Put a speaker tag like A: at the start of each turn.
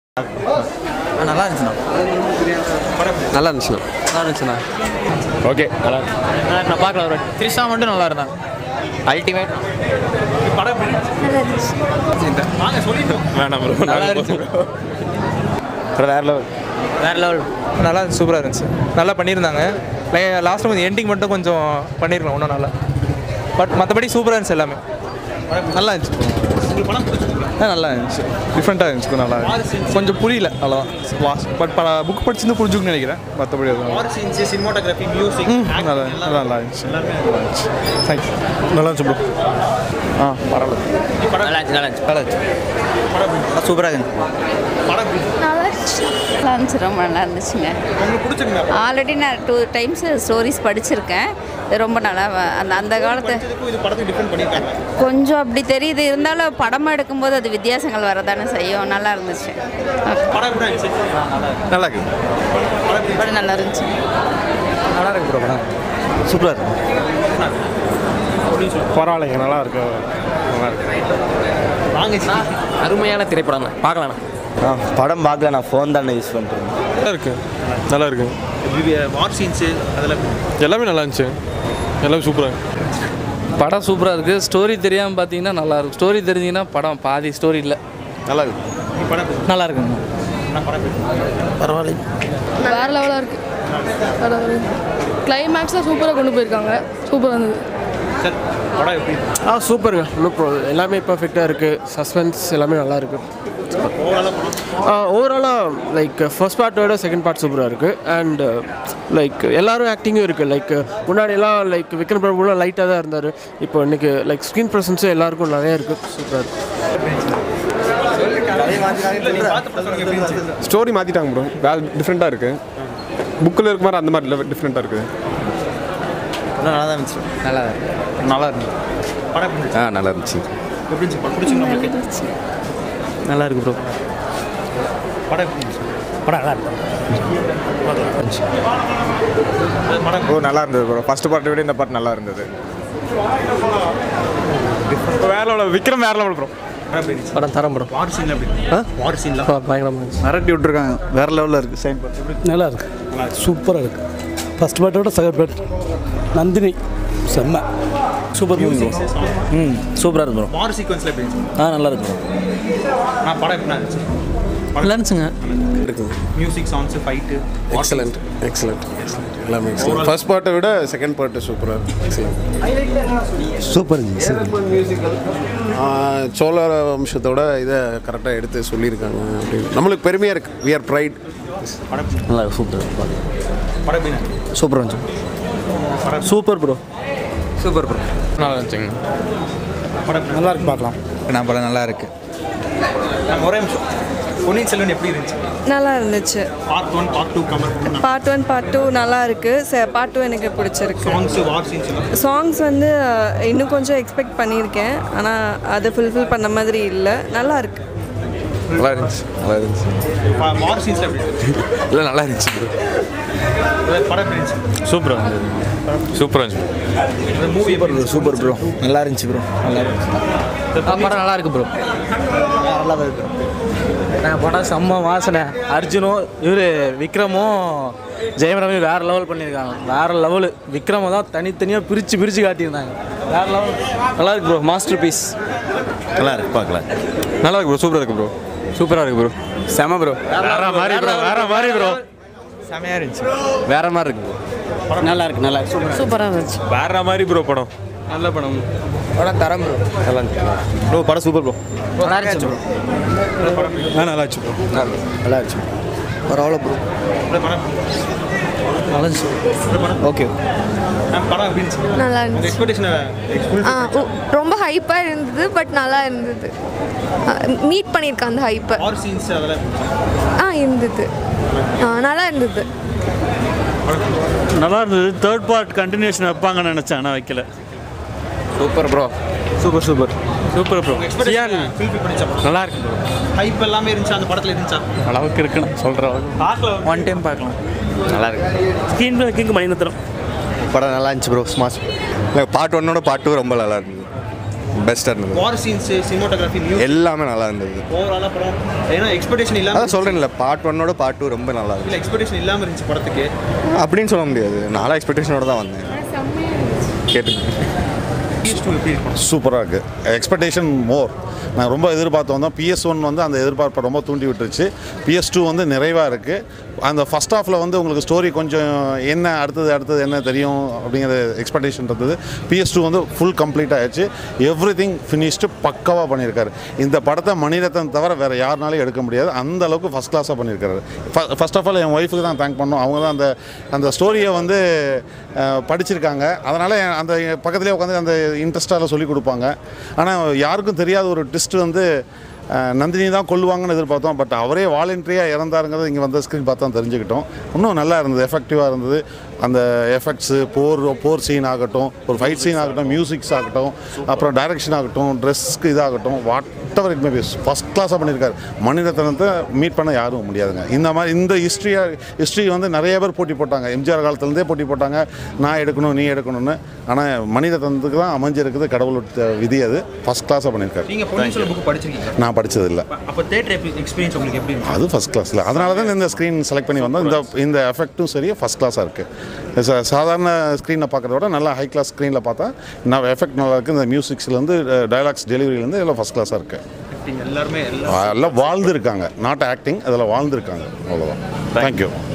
A: நல்லா இருந்துச்சுண்ணா
B: நல்லா இருந்துச்சுண்ணா
A: நல்லா இருந்துச்சுண்ணா
B: ஓகே நல்லா
A: நான் பார்க்கல ஒரு த்ரிஷா மட்டும் நல்லா இருந்தான் அல்டிமேட்
B: வேணாம் ப்ரோ
A: நல்லா இருந்துச்சு
B: வேற லெவல்
A: வேற லெவல்
C: நல்லா இருந்துச்சு சூப்பராக இருந்துச்சு நல்லா பண்ணியிருந்தாங்க லாஸ்ட்டில் கொஞ்சம் எண்டிங் மட்டும் கொஞ்சம் பண்ணியிருக்கலாம் இன்னும் நல்லா பட் மற்றபடி சூப்பராக இருந்துச்சு எல்லாமே நல்லா இருந்துச்சு ஆ நல்லா இருந்துச்சு டிஃப்ரெண்ட்டாக இருந்துச்சு நல்லா இருந்துச்சு கொஞ்சம் புரியல அவ்வளோதான் லாஸ்ட் பட் பல புக் படிச்சிருந்து புரிஞ்சுக்கணும்னு நினைக்கிறேன் மற்றபடி அது
D: சினிமாட்டோகிராஃபி மியூசிக்
C: நல்லா நல்லா இருந்துச்சு நல்லா இருந்துச்சு தேங்க்யூ
B: நல்லா இருந்துச்சு ப்ரோ ஆ பரவாயில்ல
A: நல்லா இருந்துச்சு நல்லா இருந்துச்சு நல்லா இருந்துச்சு சூப்பராக இருந்துச்சு
E: நல்லா இருந்துச்சு நல்லா இருந்துச்சு ரொம்ப நல்லா இருந்துச்சுங்க ஆல்ரெடி நான் டூ டைம்ஸ் ஸ்டோரிஸ் படிச்சிருக்கேன் இது ரொம்ப நல்லா வ- அந்த அந்த காலத்து
D: இது படத்துக்கு டிஃபரெண்ட் பண்ணியிருக்காங்க
E: கொஞ்சம் அப்படி தெரியுது இருந்தாலும் படமாக எடுக்கும்போது அது வித்தியாசங்கள் வரதானே செய்யும் நல்லா இருந்துச்சு
D: படம் எப்படி இருந்துச்சு
B: நல்லா இருக்கு
E: படம் நல்லா இருந்துச்சு
A: நல்லா இருக்கு ப்ரோ படம் சூப்பராக இருக்கு
B: பரவாயில்லைங்க நல்லா இருக்கு நல்லா இருக்கு
D: வாங்க
A: அருமையான திரைப்படம் தான் பார்க்கலாம்
F: ஆ படம் பார்க்கல நான் ஃபோன் தானே யூஸ் பண்ணுறேன்
C: நல்லா இருக்கு நல்லா இருக்கு
D: வார் சீன்ஸு அதில்
C: எல்லாமே நல்லா இருந்துச்சு எல்லாமே சூப்பராக
G: படம் சூப்பராக இருக்குது ஸ்டோரி தெரியாமல் பார்த்தீங்கன்னா நல்லா இருக்கும் ஸ்டோரி தெரிஞ்சிங்கன்னா படம் பாதி ஸ்டோரி இல்லை
B: நல்லா இருக்கு
D: படம்
A: நல்லா இருக்குங்க
H: வேற லெவலாக இருக்குது வேற லெவல் கிளைமேக்ஸில் சூப்பராக கொண்டு போயிருக்காங்க சூப்பராக இருந்தது
D: சார் படம் எப்படி
B: ஆ சூப்பர் நோ ப்ராப்ளம் எல்லாமே பர்ஃபெக்டாக இருக்குது சஸ்பென்ஸ் எல்லாமே நல்லா இருக்கு
D: ஓவராலாக படம்
B: ஓவராலாக லைக் ஃபர்ஸ்ட் பார்ட்டோட செகண்ட் பார்ட் சூப்பராக இருக்குது அண்ட் லைக் எல்லாரும் ஆக்டிங்கும் இருக்குது லைக் முன்னாடியெல்லாம் லைக் விக்ரம் பிரபுலாம் லைட்டாக தான் இருந்தார் இப்போ இன்னைக்கு லைக் ஸ்க்ரீன் ப்ரெசன்ஸும் எல்லாருக்கும் நிறைய இருக்குது சூப்பராக இருக்குது
I: ஸ்டோரி மாற்றிட்டாங்க ப்ரோ வேறு டிஃப்ரெண்ட்டாக இருக்குது புக்கில் இருக்க மாதிரி அந்த மாதிரி இல்லை டிஃப்ரெண்ட்டாக இருக்குது
A: நல்லா தான் இருந்துச்சு நல்லா நல்லா இருந்துச்சு
D: படம் எப்படி இருந்துச்சு
B: ஆ நல்லா இருந்துச்சு
D: எப்படி இருந்துச்சு படம் பிடிச்சிங்க உங்களுக்கு
A: நல்லா இருக்கு ப்ரோ
D: படம் எப்படி இருந்துச்சு படம் நல்லா இருக்கு படம்
I: ஓ நல்லா இருந்தது ப்ரோ ஃபர்ஸ்ட் பார்ட்டை விட இந்த பார்ட் நல்லா இருந்தது வேற லெவல் விக்ரம் வேற லெவல் ப்ரோ
D: படம் எப்படி இருந்துச்சு
G: படம் தரம் படம்
D: வார் சீன்ல எப்படி இருந்துச்சு? வார் சீன்ல
G: பயங்கரமாக இருந்துச்சு
F: மிரட்டி விட்டுருக்காங்க வேற லெவலில் இருக்குது சைன்
J: நல்லா இருக்கு சூப்பராக இருக்கு ஃபர்ஸ்ட் பார்ட்டோட செகண்ட் பார்ட் நந்தினி செம்ம சூப்பர் மூவி
A: ம் சூப்பராக இருக்கு ப்ரோ
D: வார் சீக்வன்ஸ்ல எப்படி இருந்துச்சு
A: ஆ நல்லா இருக்கு ப்ரோ
D: நான் படம் எப்படி இருந்துச்சு
A: நல்லா இருந்துச்சுங்க
D: music songs fight
B: excellent excellent எல்லாமே எக்ஸலண்ட் ஃபர்ஸ்ட் பார்ட்டை விட செகண்ட் பார்ட்டு சூப்பராக இருக்கு எக்ஸலண்ட்
J: சூப்பர் இருந்துச்சு
B: சோழ வம்சத்தோட இதை கரெக்டாக எடுத்து சொல்லியிருக்காங்க அப்படின்னு நம்மளுக்கு பெருமையாக இருக்குது வி ஆர் ப்ரைட்
A: நல்லா இருக்கு சூப்பர்
D: படம் எப்படி இருந்துச்சு
A: சூப்பராக இருந்துச்சு சூப்பர் ப்ரோ சூப்பர் ப்ரோ
C: நல்லா இருந்துச்சுங்க
D: படம் எப்படி
J: நல்லா இருக்கு பார்க்கலாம்
A: நான் படம் நல்லா இருக்கு
D: நான் ஒரே நிமிஷம் பொன்னியின் செல்வன் எப்படி இருந்துச்சு
H: நல்லா இருந்துச்சு
D: part one part two compare பண்ணி
H: பார்ட் ஒன் பார்ட் டூ நல்லா இருக்கு பார்ட் டூ எனக்கு பிடிச்சிருக்கு
D: சாங்ஸ் வார் சீன்ஸ் எல்லாம்
H: சாங்ஸ் வந்து அஹ், இன்னும் கொஞ்சம் எக்ஸ்பெக்ட் பண்ணியிருக்கேன் ஆனால் அதை ஃபுல்ஃபில் பண்ண மாதிரி இல்லை நல்லா இருக்கு
I: நல்லா இருந்துச்சு நல்லா இருந்துச்சு
D: வார் சீன்ஸ்ல எப்படி இருந்துச்சு
I: இல்லை நல்லா இருந்துச்சு ப்ரோ
D: இல்ல, படம் எப்படி இருந்துச்சு
I: சூப்பராக இருந்துச்சு சூப்பராக இருந்துச்சு
D: மூவி எப்படி
F: சூப்பர் ப்ரோ நல்லா இருந்துச்சு ப்ரோ நல்லா இருந்துச்சு
G: படம் நல்லா இருக்கு ப்ரோ
F: நல்லா தான் இருக்கு
A: நான் படம் செம்ம வாசனை அர்ஜுனும் இவர் விக்ரமும் ஜெயமரமே வேறு லெவல் பண்ணியிருக்காங்க வேறு லெவலு விக்ரமை தான் தனித்தனியாக பிரித்து பிரித்து காட்டியிருந்தாங்க வேறு லெவல் நல்லா இருக்கு ப்ரோ மாஸ்டர் பீஸ்
F: நல்லா இருக்கு பார்க்கலாம்
I: நல்லா இருக்கு ப்ரோ சூப்பராக இருக்கு ப்ரோ சூப்பராக இருக்கு ப்ரோ
A: செம ப்ரோ
I: வேற மாதிரி ப்ரோ வேற மாதிரி ப்ரோ
A: செமையாக இருந்துச்சு
G: வேற மாதிரி இருக்கு ப்ரோ
A: நல்லா இருக்கு நல்லா இருக்கு
H: சூப்பராக இருந்துச்சு
I: வேற மாதிரி ப்ரோ படம்
G: நல்ல படம்
A: படம் தரம் ப்ரோ
I: நல்லா இருந்துச்சு
F: ப்ரோ படம் சூப்பர் ப்ரோ
A: நல்லா இருந்துச்சு ப்ரோ
I: ஆ நல்லா இருந்துச்சு ப்ரோ
F: நல்லா இருந்துச்சு பரவாயில்ல ப்ரோ
A: நல்லா இருந்துச்சு
F: ஓகே
D: படம் எப்படி இருந்துச்சு
H: நல்லா
D: உங்க எக்ஸ்பெக்டேஷன்
H: ஆ ரொம்ப ஹைப்பாக இருந்தது பட் நல்லா இருந்தது மீட் பண்ணியிருக்கேன் அந்த ஹைப்பை
D: வார் சீன்ஸ் அதெல்லாம்
H: ஆ இருந்தது ஆ நல்லா இருந்தது
J: நல்லா இருந்தது தேர்ட் பார்ட் கண்டினியூஷன் வைப்பாங்கன்னு நினச்சேன் ஆனால் வைக்கல
G: super bro super super super bro
D: expectation fulfil பண்ணிச்சா
G: நல்லா இருக்கு ப்ரோ
D: ஹைப் எல்லாமே இருந்துச்சு அந்த படத்துல இருந்துச்சா
J: அளவுக்கு இருக்குன்னு சொல்கிற அளவுக்கு
D: பார்க்கல
A: ஒன் டைம் பார்க்கலாம்
F: நல்லா இருக்கு
J: ஸ்க்ரீன் பிளேக்கிங் மணிநத்திரம்
F: படம் நல்லா இருந்துச்சு ப்ரோ ஸ்மாஷ்
I: இல்லை பார்ட் ஒன்னோட பார்ட் டூ ரொம்ப நல்லா இருந்தது
K: பெஸ்ட்டாக இருந்தது
D: வார் சீன்ஸ் சினிமாட்டோகிராஃபி மியூசிக்
K: எல்லாமே நல்லா இருந்தது
D: ஓவராலாக படம் ஏன்னா எக்ஸ்பெக்டேஷன் இல்லாமல்
K: அதான் சொல்கிறேன்ல பார்ட் ஒன்னோட பார்ட் டூ ரொம்ப நல்லா
D: இல்லை
K: இருந்துச்சு
D: எக்ஸ்பெக்டேஷன் இல்லாமல் இருந்துச்சு படத்துக்கு
K: அப்படின்னு சொல்ல முடியாது நானும் எக்ஸ்பெக்டேஷனோட தான் வந்தேன் கேட்டுங்க
L: சூப்பராக இருக்குது எக்ஸ்பெக்டேஷன் மோர் நான் ரொம்ப எதிர்பார்த்து வந்தோம் பிஎஸ் ஒன் வந்து அந்த எதிர்பார்ப்பை ரொம்ப தூண்டி விட்டுருச்சு பிஎஸ் டூ வந்து நிறைவாக இருக்குது அந்த ஃபஸ்ட் ஹாஃபில் வந்து உங்களுக்கு ஸ்டோரி கொஞ்சம் என்ன அடுத்தது அடுத்தது என்ன தெரியும் அப்படிங்கிற எக்ஸ்பெக்டேஷன் இருந்தது பிஎஸ் டூ வந்து ஃபுல் கம்ப்ளீட் ஆயிடுச்சு எவ்ரி திங் ஃபினிஷ்டு பக்காவாக பண்ணியிருக்காரு இந்த படத்தை மணிரத்னம் தவிர வேறு யாருனாலும் எடுக்க முடியாது அந்த அளவுக்கு ஃபஸ்ட் கிளாஸாக பண்ணியிருக்காரு ஃபர்ஸ்ட் ஆஃப் ஆல் என் ஒய்ஃபுக்கு தான் தேங்க் பண்ணோம் அவங்க தான் அந்த அந்த ஸ்டோரியை வந்து அஹ், படிச்சிருக்காங்க அதனால் அந்த பக்கத்துலேயே உட்காந்து அந்த இன்ட்ரெஸ்டாக சொல்லி கொடுப்பாங்க ஆனால் யாருக்கும் தெரியாத ஒரு ட்விஸ்ட் வந்து அஹ், நந்தினி தான் கொல்லுவாங்கன்னு எதிர்பார்த்தோம் பட் அவரே வாலண்டரியாக இறந்தாருங்கிறது இங்கே வந்த ஸ்க்ரீன் பார்த்தா தெரிஞ்சுக்கிட்டோம் இன்னும் நல்லா இருந்தது எஃபெக்டிவாக இருந்தது அந்த எஃபெக்ட்ஸு போர் போர் சீன் ஆகட்டும் ஒரு ஃபைட் சீன் ஆகட்டும் மியூசிக்ஸ் ஆகட்டும் அப்புறம் டைரக்ஷன் ஆகட்டும் ட்ரெஸ்க்கு இதாகட்டும் whatever it may be first கிளாஸாக பண்ணியிருக்காரு மணிரத்னத்தை மீட் பண்ண யாரும் முடியாதுங்க இந்த மாதிரி இந்த ஹிஸ்ட்ரியாக ஹிஸ்ட்ரி வந்து நிறைய பேர் போட்டி போட்டாங்க எம்ஜிஆர் காலத்துலேருந்தே போட்டி போட்டாங்க நான் எடுக்கணும் நீ எடுக்கணும்னு ஆனால் மணிரத்னத்துக்கு தான் அமைஞ்சிருக்குது கடவுள் விதி அது ஃபஸ்ட் கிளாஸாக பண்ணியிருக்காரு
D: நீங்கள் பொன்னியின் செல்வன் புக் படிச்சிருக்கீங்க
L: நான் படித்ததில்லை
D: அப்போ தேட்டர் எக்ஸ்பீரியன்ஸ் உங்களுக்கு எப்படி இருந்துச்சு
L: அது ஃபஸ்ட் கிளாஸில் அதனால தான் இந்த ஸ்க்ரீன் செலக்ட் பண்ணி வந்தோம் இந்த இந்த எஃபெக்ட்டும் சரி ஃபஸ்ட் கிளாஸாக இருக்குது சா- சாதாரண ஸ்க்ரீனில் பார்க்குறத விட நல்லா ஹை கிளாஸ் ஸ்க்ரீனில் பார்த்தா நான் எஃபெக்ட் நல்லா இருக்குது இந்த மியூசிக்ஸ்லேருந்து டயலாக்ஸ் டெலிவரியிலேருந்து எல்லாம் ஃபஸ்ட் கிளாஸாக இருக்குது
D: எல்லாருமே எல்லாம்
L: எல்லாம் வாழ்ந்துருக்காங்க நாட் ஆக்டிங் அதில் வாழ்ந்துருக்காங்க அவ்வளோதான் தேங்க்யூ